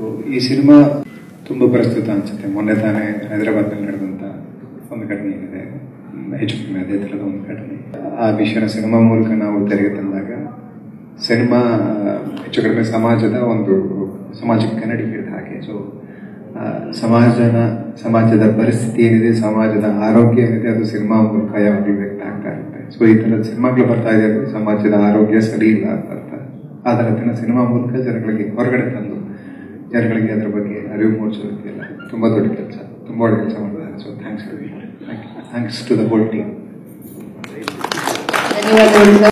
ಈ ಸಿನಿಮಾ ತುಂಬಾ ಪ್ರಸ್ತುತ ಅನ್ಸುತ್ತೆ ಮೊನ್ನೆ ತಾನೇ ಹೈದರಾಬಾದ್ನಲ್ಲಿ ನಡೆದಂತ ಒಂದು ಘಟನೆ ಏನಿದೆ ಹೆಚ್ಚು ಕಡಿಮೆ ಅದೇ ಥರದ ಒಂದು ಘಟನೆ ಆ ವಿಷಯನ ಸಿನಿಮಾ ಮೂಲಕ ನಾವು ತೆರೆಗೆ ತಂದಾಗ ಸಿನಿಮಾ ಹೆಚ್ಚು ಕಡಿಮೆ ಸಮಾಜದ ಒಂದು ಸಮಾಜಕ್ಕೆ ಕನ್ನಡಿ ಹಿಡಿದ ಹಾಗೆ ಸೊ ಸಮಾಜನ ಸಮಾಜದ ಪರಿಸ್ಥಿತಿ ಏನಿದೆ ಸಮಾಜದ ಆರೋಗ್ಯ ಏನಿದೆ ಅದು ಸಿನಿಮಾ ಮೂಲಕ ಯಾವಾಗಲೂ ವ್ಯಕ್ತ ಆಗ್ತಾ ಇರುತ್ತೆ ಸೊ ಈ ಥರದ ಸಿನಿಮಾಗಳು ಬರ್ತಾ ಇದೆ ಅಂದ್ರೆ ಸಮಾಜದ ಆರೋಗ್ಯ ಸರಿ ಇಲ್ಲ ಅಂತ ಅರ್ಥ ಆದರೆ ಅದನ್ನ ಸಿನಿಮಾ ಮೂಲಕ ಜನಗಳಿಗೆ ಹೊರಗಡೆ ತಂದು ಜನಗಳಿಗೆ ಅದರ ಬಗ್ಗೆ ಅರಿವು ಮೂಡಿಸೋದಕ್ಕೆಲ್ಲ ತುಂಬಾ ದೊಡ್ಡ ಕೆಲಸ ತುಂಬಾ ಒಳ್ಳೆ ಕೆಲಸ ಮಾಡಿದ್ದಾರೆ so thanks thanks to the whole team ಧನ್ಯವಾದಗಳು ಸರ್